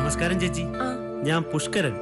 നമസ്കാരം ചേച്ചി ആ ഞാൻ പുഷ്കരൻ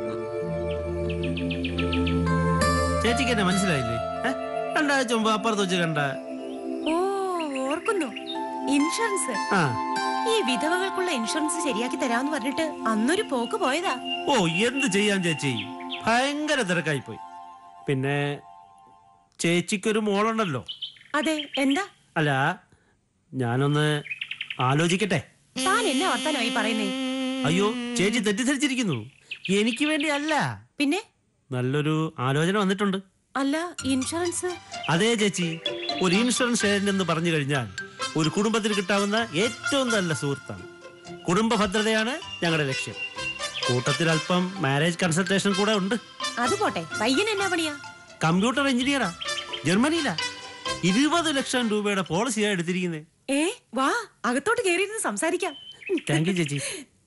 ചേച്ചിക്ക് എന്നെ മനസ്സിലായില്ലേ ഏ? രണ്ടാഴ്ച മുമ്പ് അപ്പുറത്ത് വെച്ച് കണ്ട ഓ ഓർക്കുന്നു ഇൻഷുറൻസ് ആ ഈ വിധവകൾക്കുള്ള ഇൻഷുറൻസ് ശരിയാക്കി തരാമെന്ന് പറഞ്ഞിട്ട് അന്നൊരു പോക്ക് പോയതാ ഓ എന്ത് ചെയ്യാൻ ചേച്ചി ഭയങ്കര തിരക്കായി പോയി പിന്നെ ചേച്ചിക്കൊരു മോളുണ്ടല്ലോ അതെ എന്താ അല്ല ഞാനൊന്ന് ആലോചിക്കട്ടെ താൻ എന്നാ വർത്താനമായി പറയുന്നേ അയ്യോ ചേച്ചി തെറ്റിദ്ധരിച്ചിരിക്കുന്നു എനിക്ക് വേണ്ടി അല്ല പിന്നെ നല്ലൊരു ആലോചന വന്നിട്ടുണ്ട് അല്ല ഇൻഷുറൻസ് അതേ ചേച്ചി ഒരു ഇൻഷുറൻസ് ഏജന്റ് എന്ന് പറഞ്ഞു കഴിഞ്ഞാൽ ഒരു കുടുംബത്തിന് കിട്ടാവുന്ന ഏറ്റവും നല്ല സുഹൃത്താണ് കുടുംബ ഭദ്രതയാണ് ഞങ്ങളുടെ ലക്ഷ്യം കൂട്ടത്തിൽ അല്പം മാരേജ് കൺസൾട്ടേഷൻ കൂടെ ഉണ്ട് അത് പോട്ടെ പയ്യൻ എന്നാ പണിയാ കമ്പ്യൂട്ടർ എഞ്ചിനീയറാ ജർമ്മനിയിലാ ഇരുപത് ലക്ഷം രൂപയുടെ പോളിസിയാണ് എടുത്തിരിക്കുന്നത് ഏ വാ അകത്തോട്ട് കയറിയിരുന്ന് സംസാരിക്കാം താങ്ക് യു ചേച്ചി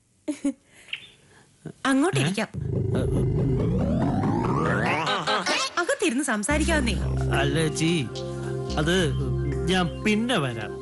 അങ്ങോട്ട് ഇരിക്കാം അകത്തിരുന്ന് സംസാരിക്കാവുന്നേ അല്ല ചേച്ചി അത് ഞാൻ പിന്നെ വരാം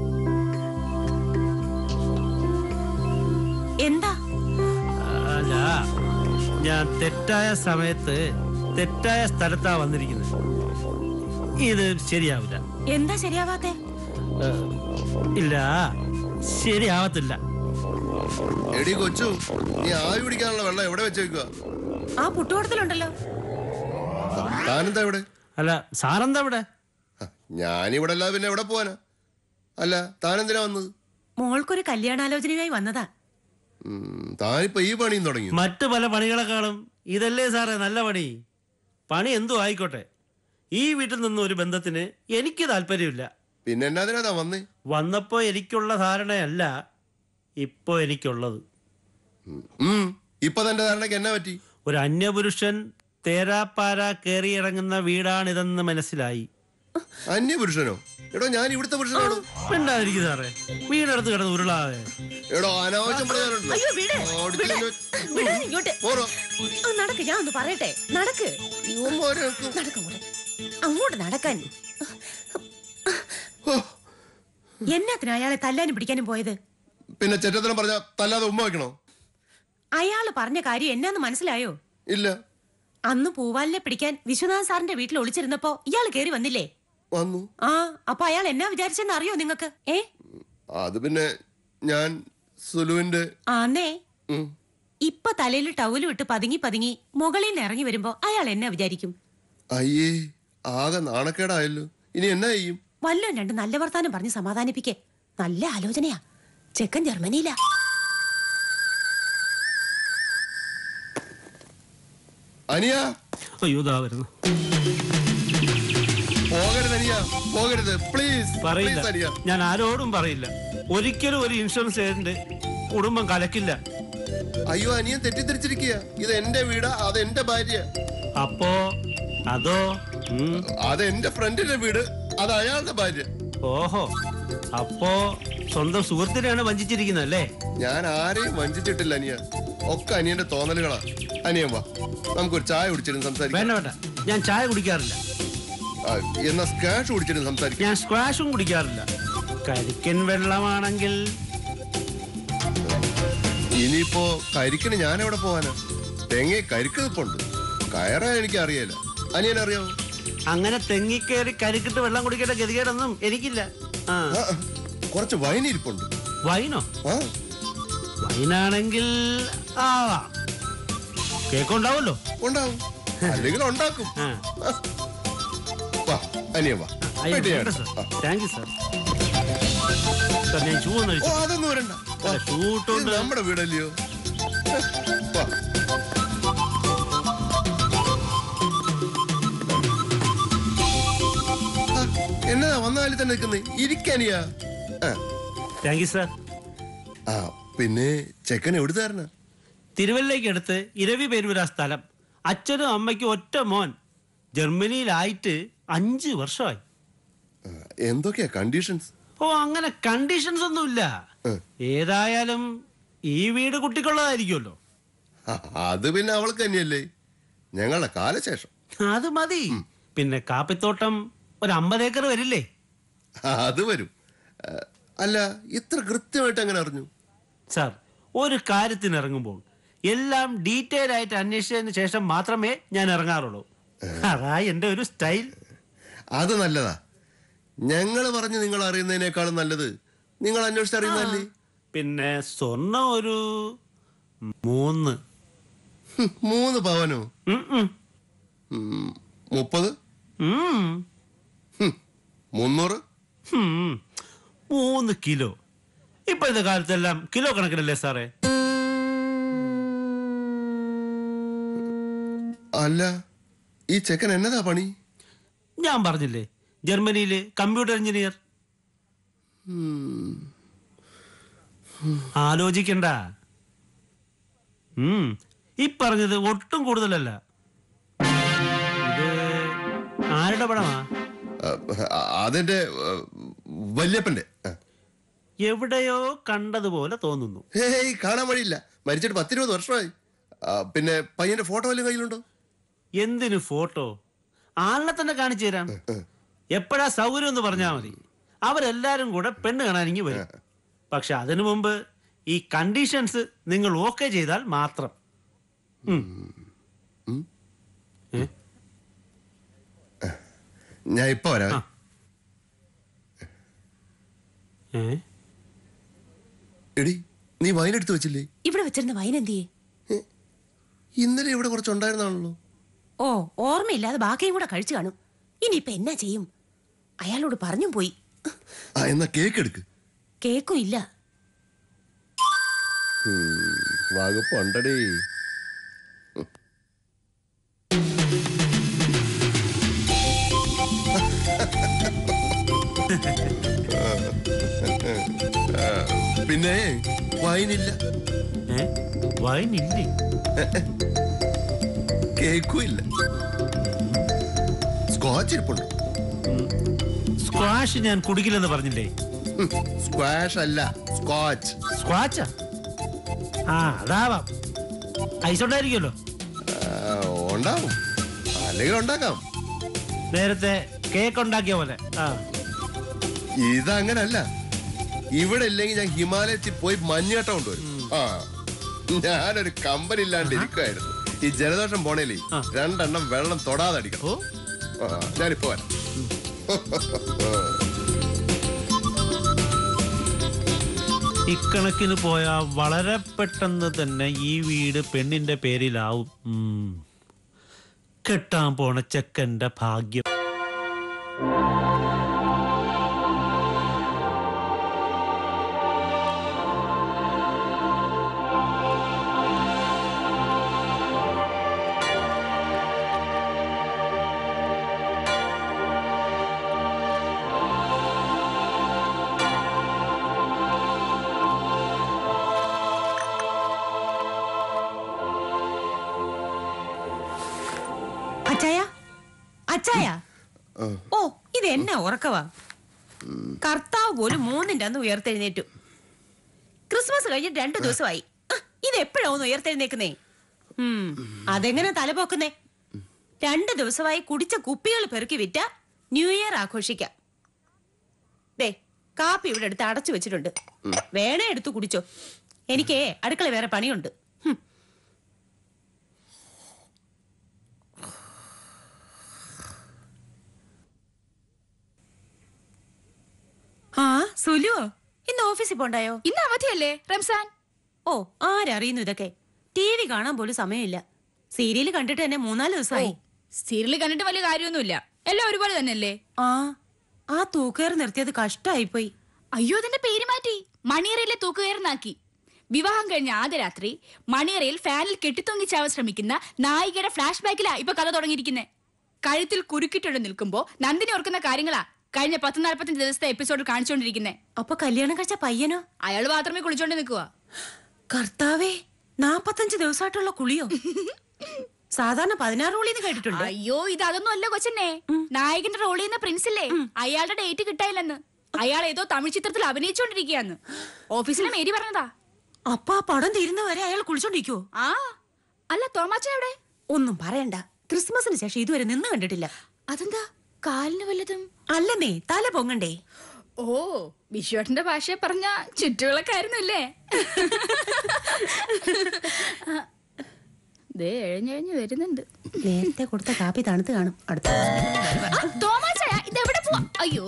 എന്താ അല്ല ഞാൻ തെറ്റായ സമയത്ത് തെറ്റായ സ്ഥലത്താ വന്നിരിക്കുന്നത് ഇത് ശരിയാവില്ല എന്താ ശരിയാവാത്തെ ഏഹ്, ഇല്ല ശരിയാവത്തില്ല എടി കൊച്ചു നീ ആവി പിടിക്കാനുള്ള വെള്ളം എവിടെ വെച്ചേക്കുക ആ പുട്ടുകൂടത്തിലുണ്ടല്ലോ താനെന്താ ഇവിടെ അല്ല സാറെന്താ ഇവിടെ ഹ, ഞാനിവിടെ അല്ലാതെ പിന്നെ എവിടെ പോവാനാ അല്ല താനെന്തിനാ വന്നത് മോൾക്കൊരു കല്യാണാലോചനയായി വന്നതാ ഉം, താനിപ്പോ ഈ പണിയും തുടങ്ങി മറ്റു പല പണികളെക്കാളും ഇതല്ലേ സാറേ നല്ല പണി പണി എന്തു ആയിക്കോട്ടെ ഈ വീട്ടിൽ നിന്ന് ഒരു ബന്ധത്തിന് എനിക്ക് താല്പര്യമില്ല പിന്നെ എന്നാതിനാ താ വന്നേ വന്നപ്പോൾ എനിക്കുള്ള ധാരണയല്ല ഇപ്പോൾ എനിക്കുള്ളത് ഉം ഇപ്പൊ തന്റെ ധാരണക്ക് എന്നാ പറ്റി ഒരു അന്യപുരുഷൻ തേരാപ്പാര കയറിയിറങ്ങുന്ന വീടാണിതെന്ന് മനസ്സിലായി അന്യപുരുഷനോ എടോ ഞാൻ ഇവിടുത്തെ പുരുഷനാണോ മിണ്ടാതിരിക്കും സാറേ വീടെടുത്ത് കിടന്ന് ഉരുളാതെ എടോ അനാവശ്യം പറയാറുണ്ടോ അയ്യോ വീട് ഓടിച്ച് വിട്. വിട് ഇങ്ങോട്ട് പോരോ. ആ, നടക്ക് ഞാൻ ഒന്ന് പറയട്ടെ നടക്ക് ഇവന്മാരെയൊക്കെ- നടക്ക് അങ്ങോട്ട് അങ്ങോട്ട് നടക്കാൻ ഹോ, എന്നാത്തിന് അയാളെ തല്ലാനും പിടിക്കാനും പോയത് പിന്നെ ചെറ്റത്തനം പറഞ്ഞ തല്ലാതെ ഉമ്മ വെക്കണോ അയാള് പറഞ്ഞ കാര്യം എന്നാന്ന് മനസ്സിലായോ ഇല്ല അന്ന് പൂവാലിനെ പിടിക്കാൻ വിശ്വനാഥ് സാറിന്റെ വീട്ടിൽ ഒളിച്ചിരുന്നപ്പോ ഇയാൾ കേറി വന്നില്ലേ വന്നു ആ അപ്പൊ അയാൾ എന്നാ വിചാരിച്ചെന്ന് അറിയോ നിങ്ങക്ക് ഏ അത് പിന്നെ ഞാൻ സുലുവിന്റെ ആന്നേ ഉം, ഇപ്പൊ തലയിൽ ടൗലും ഇട്ട് പതുങ്ങി പതുങ്ങി മുകളിൽ നിന്ന് ഇറങ്ങി വരുമ്പോ അയാൾ എന്നാ വിചാരിക്കും അയ്യേ ആകെ നാണക്കേടായല്ലോ ഇനി എന്നാ ചെയ്യും വല്ലോ രണ്ട് നല്ല വർത്താനം പറഞ്ഞ് സമാധാനിപ്പിക്കേ നല്ല ആലോചനയാ ചെക്കൻ ജർമ്മനിയിലാ അനിയ അയ്യോ ഇതാ വരുന്നു പോകരുത് അനിയ പോകരുത് പ്ലീസ് പറയില്ല പ്ലീസ് അനിയ ഞാൻ ആരോടും പറയില്ല ഒരിക്കലും ഒരു ഇൻഷുറൻസ് ഏജന്റ് കുടുംബം കലക്കില്ല അയ്യോ അനിയൻ തെറ്റിദ്ധരിച്ചിരിക്കുക ഇത് എന്റെ വീടാ അത് എന്റെ ഭാര്യ അപ്പോ അതോ ഉം, അത് എന്റെ ഫ്രണ്ടിന്റെ വീട് അത് അയാളുടെ ഭാര്യ ഓഹോ അപ്പോ സ്വന്തം സുഹൃത്തിനെയാണ് വഞ്ചിച്ചിരിക്കുന്നത് അല്ലേ ഞാൻ ആരെയും വഞ്ചിച്ചിട്ടില്ല അനിയ ഒക്കെ അനിയന്റെ തോന്നലുകളാ അനിയൻ വാ നമുക്കൊരു ചായ കുടിച്ചിരുന്ന് സംസാരിക്കാം വേണ്ട വേണ്ട ഞാൻ ചായ കുടിക്കാറില്ല ആ, എന്നാ സ്കാഷ് കുടിച്ചിരുന്ന് സംസാരിക്കാം ഞാൻ സ്ക്വാഷും കുടിക്കാറില്ല കരിക്കൻ വെള്ളമാണെങ്കിൽ ഇനിയിപ്പോ കരിക്കിന് ഞാൻ എവിടെ പോവാനാ തെങ്ങി കരിക്ക് നിപ്പുണ്ട് കയറാൻ എനിക്ക് അറിയില്ല അനിയൻ അറിയാവോ അങ്ങനെ തെങ്ങിക്കേറി കരിക്കിട്ട് വെള്ളം കുടിക്കേണ്ട ഗതികേടൊന്നും എനിക്കില്ല ആ ആ, കുറച്ച് വൈൻ ഇരിപ്പുണ്ട് വൈനോ ആ വൈനാണെങ്കിൽ ആവാം കേക്കുണ്ടാവുമല്ലോ ഉണ്ടാവും അല്ലെങ്കിൽ ഉണ്ടാക്കും ആ വാ അനിയൻ വാ അയ്യോ വീട്ടിൽ വേണ്ട ഞാൻ- സാർ ആ. താങ്ക് യു സാർ സാർ ഞാൻ ഷൂ ഒന്ന് ഓ അഴിച്ചു അതൊന്നും വരണ്ട വാ. അല്ല, ഷൂ ഇട്ടോണ്ട് ഇത് നമ്മുടെ വീടല്ലയോ വാ ആ, എന്നതാ വന്നാലും തന്നെ നിൽക്കുന്നേ ഇരിക്കാനിയാ ആ, താങ്ക് യു സാർ ആ പിന്നെ ചെക്കൻ എവിടുത്താരണ തിരുവല്ലയ്ക്കടുത്ത് ഇരവി പേരൂര സ്ഥലം അച്ഛനും അമ്മയ്ക്കും ഒറ്റ മോൻ ജർമ്മനിയിലായിട്ട് അഞ്ച് വർഷമായി എന്തൊക്കെയാ കണ്ടീഷൻസ് ഓ അങ്ങനെ കണ്ടീഷൻസ് ഒന്നുമില്ല ഉം. ഏതായാലും ഈ വീട് കുട്ടിക്കുള്ളതായിരിക്കുമല്ലോ അത് പിന്നെ അവൾക്ക് തന്നെയല്ലേ ഞങ്ങളുടെ കാലശേഷം അത് മതി പിന്നെ കാപ്പിത്തോട്ടം ഒരു അമ്പത് ഏക്കർ വരില്ലേ അത് വരും ആ, അല്ല ഇത്ര കൃത്യമായിട്ട് അങ്ങനെ അറിഞ്ഞു സാർ ഒരു കാര്യത്തിന് ഇറങ്ങുമ്പോൾ എല്ലാം ഡീറ്റെയിൽ ആയിട്ട് അന്വേഷിച്ചതിന് ശേഷം മാത്രമേ ഞാൻ ഇറങ്ങാറുള്ളൂ അതാ എൻ്റെ ഒരു സ്റ്റൈൽ അത് നല്ലതാ ഞങ്ങൾ പറഞ്ഞ് നിങ്ങൾ അറിയുന്നതിനേക്കാളും നല്ലത് നിങ്ങൾ അന്വേഷിച്ച് അറിയുന്നതല്ലേ പിന്നെ സ്വർണം ഒരു മൂന്ന് ഹും, മൂന്ന് പവനോ ഉം, ഉം. ഉം, മുപ്പത് ഉം. ഹും, മുന്നൂറ് ഉം. മൂന്ന് കിലോ ഇപ്പോഴത്തെ കാലത്തെല്ലാം കിലോ കണക്കിനല്ലേ സാറേ അല്ല ഈ ചെക്കൻ എന്നതാ പണി ഞാൻ പറഞ്ഞില്ലേ ജർമ്മനിയില് കമ്പ്യൂട്ടർ എഞ്ചിനീയർ ആലോചിക്കണ്ട ഉം. ഈ പറഞ്ഞത് ഒട്ടും കൂടുതലല്ല ഇത് ആരുടെ പടമാ ആ, അതെന്റെ ആ, വല്യപ്പന്റെ ആ. എവിടെയോ കണ്ടതുപോലെ തോന്നുന്നു ഹേയ് കാണാൻ വഴിയില്ല മരിച്ചിട്ട് പത്തിരുപത് വർഷമായി ആ, പിന്നെ പയ്യന്റെ ഫോട്ടോ വല്ലതും കയ്യിലുണ്ടോ എന്തിനു ഫോട്ടോ ആളിനെ തന്നെ കാണിച്ചു തരാം എപ്പോഴാ സൗകര്യം എന്ന് പറഞ്ഞാൽ മതി അവരെല്ലാരും കൂടെ പെണ്ണ് കാണാനിങ്ങി വരും പക്ഷെ അതിനു മുമ്പ് ഈ കണ്ടീഷൻസ് നിങ്ങൾ ഓക്കെ ചെയ്താൽ മാത്രം ഉം. ഏ? ഞാൻ ഇപ്പൊ വരാം ആ. ഏ? എടി നീ വൈനെടുത്ത് വെച്ചില്ലേ ഇവിടെ വെച്ചിരുന്ന വൈൻ എന്തിയേ ഏ, ഇന്നലെ ഇവിടെ കുറച്ചുണ്ടായിരുന്നാണല്ലോ ഓ ഓർമ്മയില്ലാതെ ബാക്കിയും കൂടെ കഴിച്ചു കാണും ഇനിയിപ്പൊ എന്നാ ചെയ്യും അയാളോട് പറഞ്ഞും പോയി ആ എന്നാ കേക്ക് എടുക്ക് കേക്കും ഇല്ല വകുപ്പുണ്ടടി ആ, പിന്നെ വൈനില്ല ഏ? വൈൻ ഇല്ലേ കേക്കും ഇല്ല സ്കോച്ച് ഇരിപ്പുണ്ട് സ്ക്വാഷ് ഞാൻ കുടിക്കില്ലെന്ന് പറഞ്ഞില്ലേ ഉം, സ്ക്വാഷ് അല്ല സ്കോച്ച് സ്ക്വാച്ചാ ആ അതാവാം ഐസ് ഉണ്ടായിരിക്കുമല്ലോ ആ, ഉണ്ടാവും അല്ലെങ്കിൽ ഉണ്ടാക്കാം നേരത്തെ കേക്ക് ഉണ്ടാക്കിയ പോലെ ആ ഇതങ്ങനല്ല ഇവിടെ ഇല്ലെങ്കിൽ ഞാൻ ഹിമാലയത്തിൽ പോയി മഞ്ഞേട്ട കൊണ്ടുവരും ആ ഞാനൊരു കമ്പനി ഇല്ലാണ്ട് ഇരിക്കുമായിരുന്നു ഈ ജലദോഷം പോണേലേ ആ. രണ്ടെണ്ണം വെള്ളം തൊടാതെ അടിക്കണം ഓ ആ, ഞാനിപ്പോ വരാം ഇക്കണക്കിന് പോയാൽ വളരെ പെട്ടെന്ന് തന്നെ ഈ വീട് പെണ്ണിന്റെ പേരിലാവും ഉം. കെട്ടാൻ പോണ ചെക്കന്റെ ഭാഗ്യം അച്ചായ അച്ചായ ആ. ഓ ഇത് എന്നാ ഉറക്കവാ കർത്താവ് പോലും മൂന്നിന്റെ അന്ന് ഉയർത്തെഴുന്നേറ്റു ക്രിസ്മസ് കഴിഞ്ഞിട്ട് രണ്ടു ദിവസമായി ആ, ഇത് എപ്പോഴാ ഒന്ന് ഉയർത്തെഴുന്നേക്കുന്നേ ഉം, അതെങ്ങനെ തലപോക്കുന്നേ രണ്ട് ദിവസമായി കുടിച്ച കുപ്പികൾ പെറുക്കി വിറ്റ ന്യൂ ഇയർ ആഘോഷിക്കാം ദേ കാപ്പി ഇവിടെ എടുത്ത് അടച്ചു വെച്ചിട്ടുണ്ട് വേണേ എടുത്തു കുടിച്ചോ എനിക്കേ അടുക്കള വേറെ പണിയുണ്ട് ഹും. ആ സുലുവോ ഇന്ന് ഓഫീസിൽ പോണ്ടായോ ഇന്ന് അവധിയല്ലേ റംസാൻ ഓ ആരറിയുന്നു ഇതൊക്കെ ടി വി കാണാൻ പോലും സമയമില്ല സീരിയൽ കണ്ടിട്ട് തന്നെ മൂന്നാല് ദിവസമായി സീരിയൽ കണ്ടിട്ട് വലിയ കാര്യമൊന്നുമില്ല എല്ലാം ഒരുപോലെ തന്നെയല്ലേ ആ ആ തൂക്കേറ് നിർത്തിയത് കഷ്ടായിപ്പോയി അയ്യോ അതിന്റെ പേര് മാറ്റി മണിയറയിലെ തൂക്കുകയറിനാക്കി വിവാഹം കഴിഞ്ഞ ആദ്യ രാത്രി മണിയറയിൽ ഫാനിൽ കെട്ടിത്തൊങ്ങിച്ചാവാൻ ശ്രമിക്കുന്ന നായികയുടെ ഫ്ലാഷ് ബാക്കിലാ ഇപ്പൊ കഥ തുടങ്ങിയിരിക്കുന്നത് കഴുത്തിൽ കുരുക്കിട്ടുണ്ട് നിൽക്കുമ്പോ നന്ദിനി ഓർക്കുന്ന കാര്യങ്ങളാ കഴിഞ്ഞ പത്ത് നാൽപ്പത്തഞ്ച് ദിവസത്തെ എപ്പിസോഡിൽ കാണിച്ചുകൊണ്ടിരിക്കുന്നത് അപ്പൊ കല്യാണം കഴിച്ച പയ്യനോ അയാൾ ബാത്റൂമിൽ കുളിച്ചോണ്ട് നിൽക്കുക കർത്താവേ നാപ്പത്തഞ്ച് ദിവസമായിട്ടുള്ള കുളിയോ സാധാരണ പതിനാറ് കുളിന്ന് കേട്ടിട്ടുണ്ട് അയ്യോ ഇത് അതൊന്നും അല്ല കൊച്ചന്നെ നായകന്റെ റോൾ ചെയ്യുന്ന പ്രിൻസ് ഇല്ലേ അയാളുടെ ഡേറ്റ് കിട്ടായില്ലെന്ന് അയാൾ ഏതോ തമിഴ് ചിത്രത്തിൽ അഭിനയിച്ചോണ്ടിരിക്കുകയാന്ന് ഓഫീസിലെ മേരി പറഞ്ഞതാ അപ്പൊ ആ പടം തീരുന്നവരെ അയാൾ കുളിച്ചോണ്ടിരിക്കോ ആ അല്ല തോമാച്ചൻ എവിടെ ഒന്നും പറയണ്ട ക്രിസ്മസിന് ശേഷം ഇതുവരെ നിന്ന് കണ്ടിട്ടില്ല അതെന്താ കാലിന് വല്ലതും അല്ലെന്നേ തല പൊങ്ങണ്ടേ ഓ വിശ്വേട്ടന്റെ ഭാഷ പറഞ്ഞ ചുറ്റുവിളക്കായിരുന്നല്ലേ ദേ എഴഞ്ഞെഴഞ്ഞ് വരുന്നുണ്ട് നേരത്തെ കൊടുത്ത കാപ്പി തണുത്ത് കാണും അടുത്ത ആ, തോമാച്ചായ ഇതെവിടെ പോവാ അയ്യോ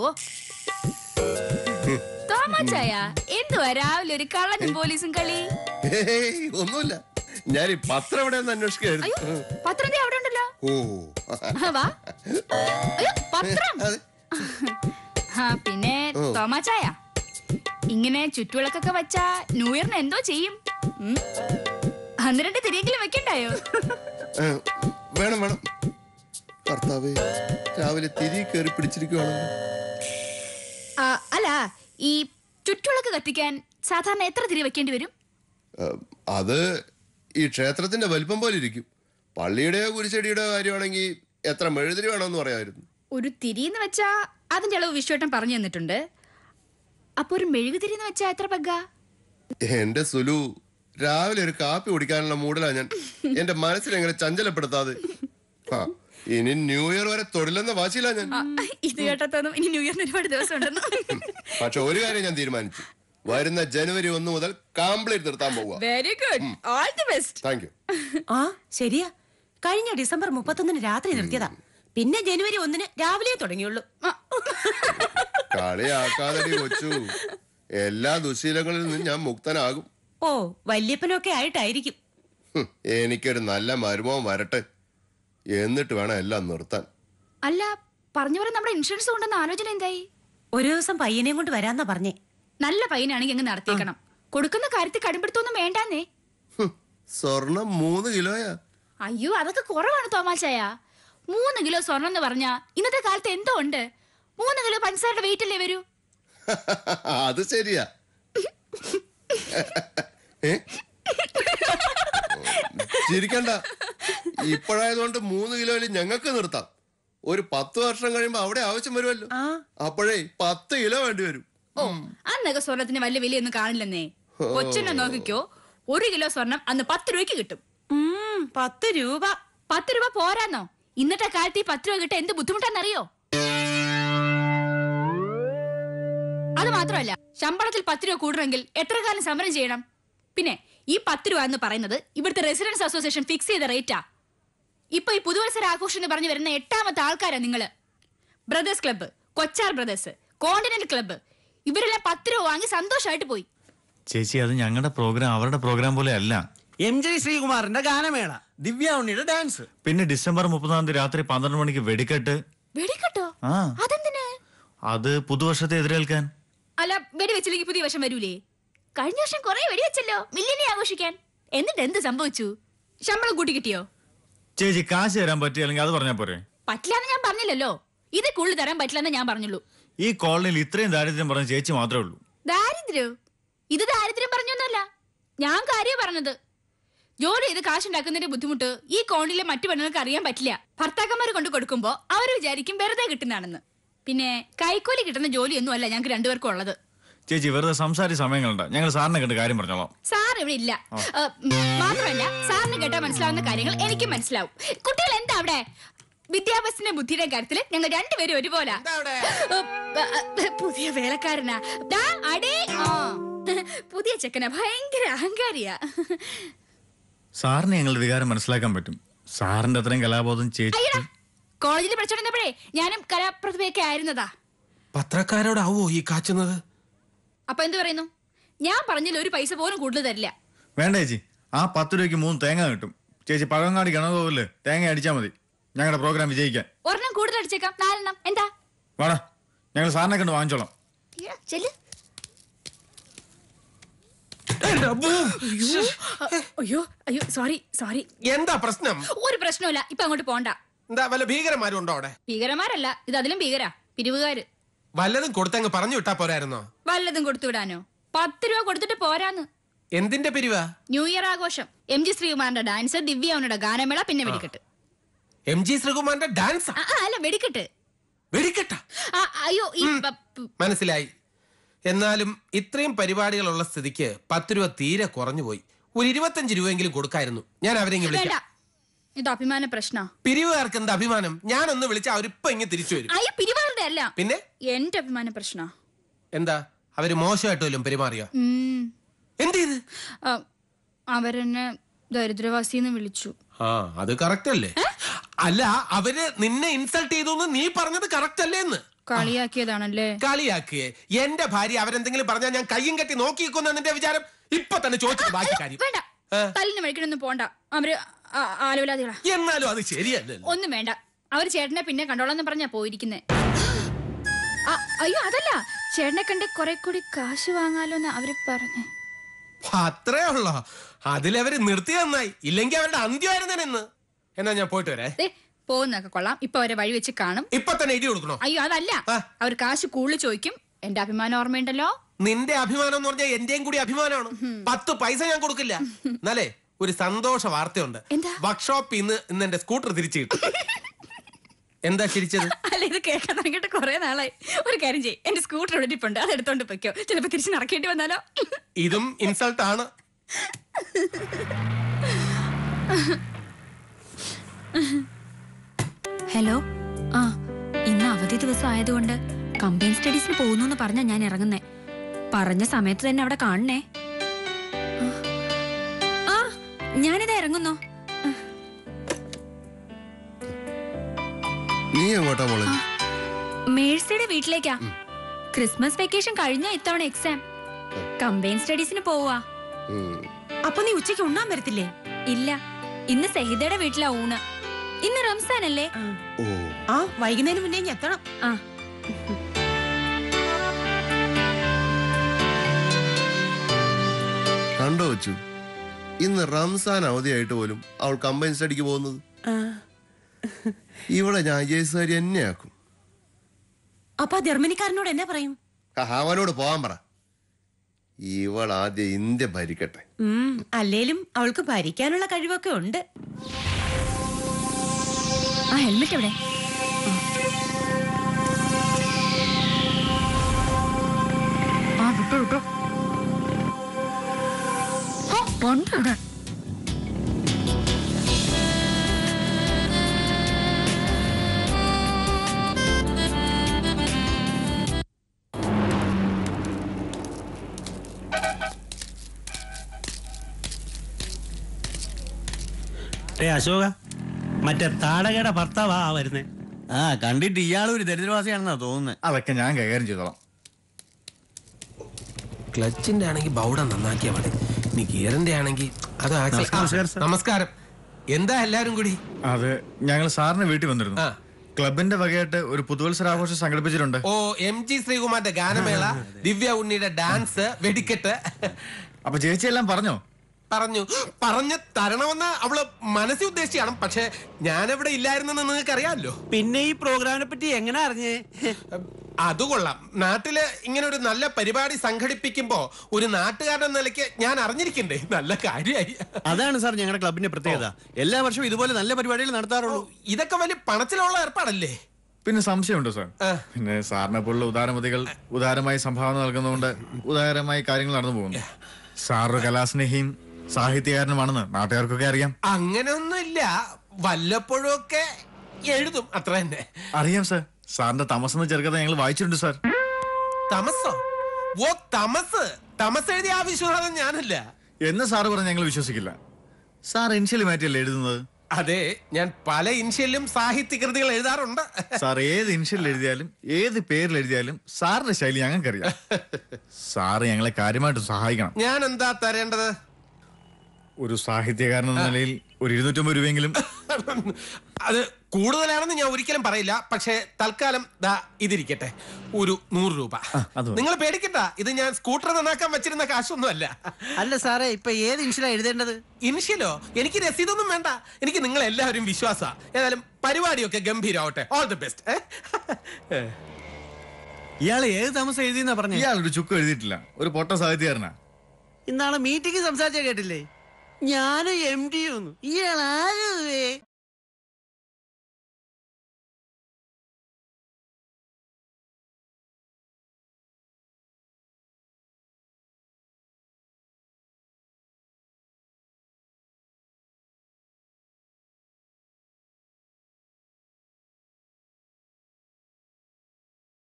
തോമാച്ചായ എന്തുവാ രാവിലെ ഒരു കള്ളനും പോലീസും കളി ഏയ്, ഒന്നുമില്ല ഞാൻ ഈ പത്രം എവിടെ നിന്ന് അയ്യോ അന്വേഷിക്കായിരുന്നു പത്രം ദേ അവിടെ ഉണ്ടല്ലോ ഓ ആ, വാ അയ്യോ പത്രം അതെ ആ പിന്നെ ഓ. തോമാച്ചായ ഇങ്ങനെ ചുറ്റുവിളക്കൊക്കെ വച്ചാ ന്യൂ ഇയറിന് എന്തോ ചെയ്യും ഉം? അന്ന് രണ്ട് തിരിയെങ്കിലും വെക്കണ്ടായോ ഏ, വേണം വേണം ഭർത്താവേ രാവിലെ തിരി കയറി പിടിച്ചിരിക്കുവാണല്ലോ ആ, അല്ല ഈ ചുറ്റുവിളക്ക് കത്തിക്കാൻ സാധാരണ എത്ര തിരി വെക്കേണ്ടി വരും ഏ, അത് ഈ ക്ഷേത്രത്തിന്റെ വലിപ്പം പോലെ ഇരിക്കും പള്ളിയുടെയോ കുരിശടിയുടെയോ കാര്യമാണെങ്കിൽ എത്ര മെഴുതിരി വേണമെന്ന് പറയാമായിരുന്നു ഒരു തിരി എന്ന് വെച്ചാ അതിന്റെ അളവ് വിശ്വട്ടം പറഞ്ഞു തന്നിട്ടുണ്ട് അപ്പൊ ഒരു മെഴുകുതിരി എന്ന് വെച്ചാ എത്ര പഗ്ഗ എന്റെ സുലു രാവിലെ ഒരു കാപ്പി കുടിക്കാനുള്ള മൂഡിലാ ഞാൻ എന്റെ മനസ്സിനെങ്ങനെ ചഞ്ചലപ്പെടുത്താതെ ആ ഇനി ന്യൂ ഇയർ വരെ തൊഴിലെന്ന വാശിയില്ല ഞാൻ ഇത് കേട്ടത്തോന്നും ഇനി ന്യൂ ഇയറിന് ഒരുപാട് ദിവസം ഉണ്ടെന്ന് പക്ഷെ ഒരു കാര്യം ഞാൻ തീരുമാനിച്ചു വരുന്ന ജനുവരി ഒന്ന് മുതൽ കംപ്ലീറ്റ് നിർത്താൻ പോവുക very good all the best thank you ആ ശരിയാ കഴിഞ്ഞ ഡിസംബർ മുപ്പത്തൊന്നിന് രാത്രി നിർത്തിയതാ പിന്നെ ജനുവരി ഒന്നിന് രാവിലെ തുടങ്ങിയുള്ളൂ കളിയാക്കാതടി കൊച്ചു എല്ലാ ദുശീലങ്ങളിൽ നിന്നും ഞാൻ മുക്തനാകും ഓ വല്യപ്പനൊക്കെ ആയിട്ടായിരിക്കും ഹും, എനിക്കൊരു നല്ല മരുമോൻ വരട്ടെ എന്നിട്ട് വേണം എല്ലാം നിർത്താൻ അല്ല പറഞ്ഞു പോലെ നമ്മുടെ ഇൻഷുറൻസ് കൊണ്ടെന്ന ആലോചന എന്തായി ഒരു ദിവസം പയ്യനെയും കൊണ്ട് വരാന്നാ പറഞ്ഞേ നല്ല പയ്യനാണെങ്കിൽ അങ്ങ് നടത്തിയേക്കണം കൊടുക്കുന്ന കാര്യത്തിൽ കടുംപിടുത്തൊന്നും വേണ്ടാന്നേ ഹും, സ്വർണം മൂന്ന് കിലോയാ അയ്യോ അതൊക്കെ കുറവാണ് തോമാച്ചായ മൂന്ന് കിലോ സ്വർണം എന്ന് പറഞ്ഞാ ഇന്നത്തെ കാലത്ത് എന്തോ ഉണ്ട് മൂന്ന് കിലോ പഞ്ചസാരയുടെ വെയിറ്റ് അല്ലേ വരൂ അത് ശരിയാ ഏ? ചിരിക്കണ്ട ഇപ്പോഴായതുകൊണ്ട് മൂന്ന് കിലോയിൽ ഞങ്ങൾക്ക് നിർത്താം ഒരു പത്ത് വർഷം കഴിയുമ്പോ അവിടെ ആവശ്യം വരുമല്ലോ ആ അപ്പോഴേ പത്ത് കിലോ വേണ്ടി വരും ഓ അന്നൊക്കെ സ്വർണത്തിന് വലിയ വിലയൊന്നും കാണില്ലെന്നേ കൊച്ചിനെ നോക്കിക്കോ ഒരു കിലോ സ്വർണം അന്ന് പത്ത് രൂപയ്ക്ക് കിട്ടും ഉം, പത്ത് രൂപ പത്ത് രൂപ പോരാന്നോ ഇന്നത്തെ കാലത്ത് ഈ പത്ത് രൂപ കിട്ടാൻ എന്ത് ബുദ്ധിമുട്ടാന്നറിയോ അത് മാത്രമല്ല ശമ്പളത്തിൽ പത്ത് രൂപ കൂടണമെങ്കിൽ എത്ര കാലം സമരം ചെയ്യണം പിന്നെ ഈ പത്ത് രൂപ എന്ന് പറയുന്നത് ഇവിടുത്തെ റെസിഡൻസ് അസോസിയേഷൻ ഫിക്സ് ചെയ്ത റേറ്റാ ഇപ്പൊ ഈ പുതുവത്സര ആഘോഷം എന്ന് പറഞ്ഞു വരുന്ന എട്ടാമത്തെ ആൾക്കാരാ നിങ്ങള് brothers club Kochar brothers continent club ഇവരെല്ലാം പത്ത് രൂപ വാങ്ങി സന്തോഷമായിട്ട് പോയി ചേച്ചി അത് ഞങ്ങളുടെ പ്രോഗ്രാം അവരുടെ പ്രോഗ്രാം പോലെ അല്ല എം ജെ ശ്രീകുമാറിന്റെ ഗാനമേള ദിവ്യ ഉണ്ണിയുടെ ഡാൻസ് പിന്നെ ഡിസംബർ മുപ്പതാം തീയതി രാത്രി പന്ത്രണ്ട് മണിക്ക് വെടിക്കെട്ട് വെടിക്കട്ടോ ആ അതെന്തിന് അത് പുതുവർഷത്തെ എതിരേൽക്കാൻ അല്ല വെടിവെച്ചില്ലെങ്കിൽ പുതിയ വർഷം വരൂലേ കഴിഞ്ഞ വർഷം കുറെ വെടിവെച്ചല്ലോ മില്ലിനെ ആഘോഷിക്കാൻ എന്നിട്ട് എന്ത് സംഭവിച്ചു ശമ്പളം കൂട്ടി കിട്ടിയോ ചേച്ചി കാശ് തരാൻ പറ്റിയില്ലെങ്കിൽ അത് പറഞ്ഞാ പോരെ പറ്റില്ലാന്ന് ഞാൻ പറഞ്ഞില്ലല്ലോ ഇത് കൂടുതൽ തരാൻ പറ്റില്ലെന്ന് ഞാൻ പറഞ്ഞുള്ളൂ ഈ കോളനിയിൽ ഇത്രയും ദാരിദ്ര്യം പറഞ്ഞ ചേച്ചി മാത്രമേ ഉള്ളൂ ദാരിദ്ര്യം ഇത് ദാരിദ്ര്യം പറഞ്ഞൊന്നല്ല ഞാൻ കാര്യം പറഞ്ഞത് ജോലി ചെയ്ത് കാശുണ്ടാക്കുന്നതിന്റെ ബുദ്ധിമുട്ട് ഈ കോണിലെ മറ്റു പെണ്ണുങ്ങൾക്ക് അറിയാൻ പറ്റില്ല ഭർത്താക്കന്മാർ കൊണ്ട് കൊടുക്കുമ്പോ അവർ വിചാരിക്കും വെറുതെ കിട്ടുന്നതാണെന്ന് പിന്നെ കൈക്കൂലി കിട്ടുന്ന ജോലിയൊന്നും അല്ല ഞങ്ങൾക്ക് രണ്ടുപേർക്കും ഉള്ളത് ചേച്ചി വെറുതെ സംസാരിച്ച സമയങ്ങളുണ്ട് ഞങ്ങൾ സാറിനെ കണ്ട് കാര്യം പറഞ്ഞോളാം സാർ ഇവിടെ ഇല്ല ഏ, ഉം, മാത്രമല്ല സാറിന് കേട്ടാൽ മനസ്സിലാവുന്ന കാര്യങ്ങൾ എനിക്കും മനസ്സിലാവും കുട്ടികൾ എന്താ അവിടെ വിദ്യാഭ്യാസത്തിന്റെ ബുദ്ധിയുടെ കാര്യത്തിൽ ഞങ്ങൾ രണ്ടുപേരും ഒരുപോലെ പുതിയ വേലക്കാരനാ ദാ, അടേ ആ പുതിയ ചെക്കനാ ഭയങ്കര അഹങ്കാരിയാ സാറിന് ഞങ്ങളുടെ വികാരം മനസ്സിലാക്കാൻ പറ്റും സാറിന്റെ അത്രയും കലാബോധം ചേച്ചി അയ്യടാ കോളേജിൽ പഠിച്ചോണ്ടിരുന്നപ്പോഴേ ഞാനും കലാപ്രതിഭയൊക്കെ ആയിരുന്നതാ പത്രക്കാരോടാവോ ഈ കാച്ചുന്നത് അപ്പൊ എന്ത് പറയുന്നു ഞാൻ പറഞ്ഞതിൽ ഒരു പൈസ പോലും കൂടുതൽ തരില്ല വേണ്ട ചേച്ചി ആ പത്ത് രൂപയ്ക്ക് മൂന്ന് തേങ്ങ കിട്ടും ചേച്ചി പഴവങ്ങാടി കിണറുപോലെ തേങ്ങ അടിച്ചാൽ മതി ഞങ്ങളുടെ പ്രോഗ്രാം വിജയിക്കാൻ ഒരെണ്ണം കൂടുതൽ അടിച്ചേക്കാം നാലെണ്ണം എന്താ വേടാ ഞങ്ങൾ സാറിനെ കണ്ട് വാങ്ങിച്ചോളാം ഇയ്യ, ചെല്ല് അയ്യോ അയ്യോ സോറി സോറി എന്താ പ്രശ്നം ഒരു പ്രശ്നമില്ല ഇപ്പൊ അങ്ങോട്ട് പോണ്ട എന്താ വല്ല ഭീകരന്മാരും ഉണ്ടോ അവിടെ ഭീകരന്മാരല്ല ഇത് അതിലും ഭീകരാ പിരിവുകാര് വല്ലതും കൊടുത്തങ്ങ് പറഞ്ഞു വിട്ടാ പോരായിരുന്നോ വല്ലതും കൊടുത്തു വിടാനോ പത്ത് രൂപ കൊടുത്തിട്ട് പോരാന്ന് എന്തിന്റെ പിരിവാ ന്യൂ ഇയർ ആഘോഷം എം ജി ശ്രീകുമാറിന്റെ ഡാൻസ് ദിവ്യ അവനുടെ ഗാനമേള പിന്നെ വെടിക്കെട്ട് എം ജി ശ്രീകുമാറിന്റെ ഡാൻസ് ആ, ആ, അല്ല വെടിക്കെട്ട് വെടിക്കെട്ട ആ, അയ്യോ ഈ പ- പ്- മനസ്സിലായി എന്നാലും ഇത്രയും പരിപാടികളുള്ള സ്ഥിതിക്ക് പത്ത് രൂപ തീരെ കുറഞ്ഞു പോയി ഒരു ഇരുപത്തഞ്ച് രൂപയെങ്കിലും കൊടുക്കായിരുന്നു ഞാൻ അവരെ ഇങ്ങ് വേണ്ട വിളിക്കാം ഇത് അഭിമാന പ്രശ്ന പിരിവുകാർക്ക് എന്താ അഭിമാനം ഞാനൊന്ന് വിളിച്ചാൽ അവരിപ്പൊ ഇങ്ങ് തിരിച്ചു വരും അയ്യോ പിരിവാറുടെ അല്ല പിന്നെ എന്റെ അഭിമാന പ്രശ്ന എന്താ അവര് മോശമായിട്ട് വല്ലതും പെരുമാറിയോ എന്ത് ചെയ്ത് അവരെന്നെ ദരിദ്രവാസിന്ന് വിളിച്ചു ആ അത് കറക്റ്റ് അല്ലേ അല്ല അവര് നിന്നെ ഇൻസൾട്ട് ചെയ്തു എന്ന് നീ പറഞ്ഞത് കറക്റ്റ് അല്ലേ എന്ന് കളിയാക്കിയതാണല്ലേ കളിയാക്കിയേ എന്റെ ഭാര്യ അവരെന്തെങ്കിലും പറഞ്ഞാൽ ഞാൻ കയ്യും കെട്ടി നോക്കിയിരിക്കുന്ന നിന്റെ വിചാരം ഇപ്പൊ തന്നെ ചോദിച്ചു ബാക്കി കാര്യം വേണ്ട ഏ? തല്ലിന് വഴിക്കണൊന്നും പോണ്ട അവര് ആ- ആലോലാദികളാ എന്നാലും അത് ശരിയല്ലേ ഒന്നും വേണ്ട അവര് ചേട്ടനെ പിന്നെ കണ്ടോളാന്ന് പറഞ്ഞാ പോയിരിക്കുന്നേ ആ, അയ്യോ അതല്ല ചേട്ടനെ കണ്ട് കുറെ കൂടി കാശ് വാങ്ങാലോന്ന് അവര് പറഞ്ഞു അത്രേ ഉള്ളോ അതിലവര് നിർത്തി നന്നായി ഇല്ലെങ്കിൽ അവരുടെ അന്ത്യമായിരുന്നേനെന്ന് എന്നാ ഞാൻ പോയിട്ട് വരേ ദേ പോകുന്നൊക്കെ കൊള്ളാം ഇപ്പൊ അവരെ വഴി വെച്ച് കാണും ഇപ്പൊ തന്നെ ഇടി കൊടുക്കണോ അയ്യോ അതല്ല ആ. അവർ കാശ് കൂടുതൽ ചോദിക്കും എന്റെ അഭിമാനം ഓർമ്മയുണ്ടല്ലോ നിന്റെ അഭിമാനം എന്ന് പറഞ്ഞാൽ എന്റെയും കൂടി അഭിമാനമാണ് പത്ത് പൈസ ഞാൻ കൊടുക്കില്ല എന്നാലേ ഒരു സന്തോഷ വാർത്തയുണ്ട് എന്താ? വർക്ക്ഷോപ്പിൽ ഇന്ന് ഇന്ന് എന്റെ സ്കൂട്ടർ തിരിച്ചു കിട്ടും എന്താ ചിരിച്ചത് അല്ല ഇത് കേൾക്കാൻ തുടങ്ങിയിട്ട് കുറെ നാളായി ഒരു കാര്യം ചെയ്യും എന്റെ സ്കൂട്ടർ ഇവിടെ ഇരിപ്പുണ്ട് അത് എടുത്തോണ്ട് പൊയ്ക്കോ ചിലപ്പോ തിരിച്ച് നടക്കേണ്ടി വന്നാലോ ഇതും ഇൻസൾട്ട് ആണ് ഹലോ ആ ഇന്ന് അവധി ദിവസം ആയതുകൊണ്ട് കമ്പൈൻ സ്റ്റഡീസിന് പോകുന്നു എന്ന് പറഞ്ഞ ഞാൻ ഇറങ്ങുന്നേ പറഞ്ഞ സമയത്ത് തന്നെ അവിടെ കാണണേ ആ. ആ ഞാനിത് ഇറങ്ങുന്നു നീ എങ്ങോട്ടാ മോളെ മേഴ്സിയുടെ വീട്ടിലേക്കാ ക്രിസ്മസ് വെക്കേഷൻ കഴിഞ്ഞ ഇത്തവണ എക്സാം കമ്പൈൻ സ്റ്റഡീസിന് പോവാ ഉം. അപ്പൊ നീ ഉച്ചയ്ക്ക് ഉണ്ണാൻ വരത്തില്ലേ ഇല്ല ഇന്ന് സഹിതയുടെ വീട്ടിലാ ഊണ് ഇന്ന് റംസാൻ അല്ലേ ഓ ആ വൈകുന്നതിന് മുന്നേ ഇങ്ങ് എത്തണം ആ കണ്ടോ വെച്ചു ഇന്ന് റംസാൻ അവധിയായിട്ട് പോലും അവൾ കമ്പൈൻ സ്റ്റഡിക്ക് പോകുന്നത് ഇവിടെ ഞാൻ ജയസാരി എന്നെയാക്കും അപ്പൊ ആ ജർമ്മനിക്കാരനോട് എന്നാ പറയും അവനോട് പോകാൻ പറ ഇവൾ ആദ്യം ഇന്ത്യ ഭരിക്കട്ടെ ഉം, അല്ലേലും അവൾക്ക് ഭരിക്കാനുള്ള കഴിവൊക്കെ ഉണ്ട് ആ ഹെൽമെറ്റ് എവിടെ ആ വിട്ടോ വിട്ടോ ആ, ഉണ്ട് ഇവിടെ. ഏ അശോക മറ്റേ താടകയുടെ ഭർത്താവാ ആ വരുന്നേ ആ കണ്ടിട്ട് ഇയാൾ ഒരു ദരിദ്രവാസിയാണെന്നാ തോന്നുന്നത് അതൊക്കെ ഞാൻ കൈകാര്യം ചെയ്തോളാം ക്ലച്ചിന്റെ ആണെങ്കിൽ ബൗഡ നന്നാക്കിയാ മതി ഇനി ഗിയറിന്റെ ആണെങ്കിൽ അത് ആക്സൽ- നമസ്കാരം, നമസ്കാരം, സർ. നമസ്കാരം എന്താ എല്ലാരും കൂടി അത് ഞങ്ങൾ സാറിന് വീട്ടിൽ വന്നിരുന്നു ആ. ക്ലബിന്റെ വകയായിട്ട് ഒരു പുതുവത്സരാഘോഷം സംഘടിപ്പിച്ചിട്ടുണ്ട് ഓ എം ജി ശ്രീകുമാറിന്റെ ഗാനമേള ദിവ്യ ഉണ്ണിയുടെ ഡാൻസ് വെടിക്കെട്ട് അപ്പൊ ചേച്ചി എല്ലാം പറഞ്ഞോ പറഞ്ഞു പറഞ്ഞു തരണമെന്ന് അവള് മനസ്സിൽ ഉദ്ദേശിച്ചാണ് പക്ഷെ ഞാനവിടെ ഇല്ലായിരുന്നെന്ന് നിങ്ങൾക്ക് അറിയാമല്ലോ പിന്നെ ഈ പ്രോഗ്രാമിനെ പറ്റി എങ്ങനെ അറിഞ്ഞേ അത് കൊള്ളാം നാട്ടില് ഇങ്ങനെ ഒരു നല്ല പരിപാടി സംഘടിപ്പിക്കുമ്പോ ഒരു നാട്ടുകാരൻ എന്ന നിലയ്ക്ക് ഞാൻ അറിഞ്ഞിരിക്കണ്ടേ നല്ല കാര്യമായി അതാണ് സാർ ഞങ്ങളുടെ ക്ലബിന്റെ പ്രത്യേകത എല്ലാ വർഷവും ഇതുപോലെ നല്ല പരിപാടികൾ നടത്താറുള്ളൂ ഇതൊക്കെ വലിയ പണത്തിലുള്ള ഏർപ്പാടല്ലേ പിന്നെ സംശയമുണ്ടോ സാർ ആ. പിന്നെ സാറിനെ പോലുള്ള ഉദാരമതികൾ ഉദാരമായി സംഭാവന നൽകുന്നതുകൊണ്ട് ഉദാരമായി കാര്യങ്ങൾ നടന്നു പോകുന്നു സാറൊരു കലാസ്നേഹിയും സാഹിത്യകാരനുമാണെന്ന് നാട്ടുകാർക്കൊക്കെ അറിയാം അങ്ങനെയൊന്നുമില്ല വല്ലപ്പോഴും ഒക്കെ എഴുതും അത്ര തന്നെ അറിയാം സാർ സാറിന്റെ തമസെന്ന ചെറുക്കഥ ഞങ്ങൾ വായിച്ചിട്ടുണ്ട് സാർ തമസോ ഓ തമസ് തമസ് എഴുതിയ ആ വിശ്വനാഥൻ ഞാനല്ല എന്ന് സാറ് പറഞ്ഞ് ഞങ്ങൾ വിശ്വസിക്കില്ല സാർ ഇനിഷ്യലി മാറ്റിയല്ലേ എഴുതുന്നത് അതെ ഞാൻ പല ഇൻഷ്യലും സാഹിത്യകൃതികൾ എഴുതാറുണ്ട് സാർ ഏത് ഇനിഷ്യൽ എഴുതിയാലും ഏത് പേരിൽ എഴുതിയാലും സാറിന്റെ ശൈലി ഞങ്ങൾക്കറിയാം സാറ് ഞങ്ങളെ കാര്യമായിട്ട് സഹായിക്കണം ഞാൻ എന്താ തരേണ്ടത് ഒരു സാഹിത്യകാരൻ എന്ന നിലയിൽ ഒരു ഇരുന്നൂറ്റമ്പത് രൂപയെങ്കിലും അത് കൂടുതലാണെന്ന് ഞാൻ ഒരിക്കലും പറയില്ല പക്ഷേ തൽക്കാലം ദാ ഇതിരിക്കട്ടെ ഒരു നൂറ് രൂപ അത് മതി. നിങ്ങൾ പേടിക്കണ്ട ഇത് ഞാൻ സ്കൂട്ടർ നന്നാക്കാൻ വെച്ചിരുന്ന കാശൊന്നും അല്ല അല്ല സാറേ ഇപ്പൊ ഏത് ഇൻഷലാ എഴുതേണ്ടത് ഇനിഷ്യലോ എനിക്ക് രസീതൊന്നും വേണ്ട എനിക്ക് നിങ്ങൾ എല്ലാവരും വിശ്വാസ ഏതായാലും പരിപാടിയൊക്കെ ഗംഭീരമാവട്ടെ ഓൾ ദി ബെസ്റ്റ് ഇയാൾ ഏത് താമസം എഴുതിയെന്നാ പറഞ്ഞേ ഇയാൾ ഒരു ചുക്ക് എഴുതിയിട്ടില്ല ഒരു പൊട്ട സാഹിത്യകാരനാ ഇന്നാളെ മീറ്റിംഗ് സംസാരിച്ച കേട്ടില്ലേ ഞാനും എം ഡി ഒന്നും ഇയാൾ ആര്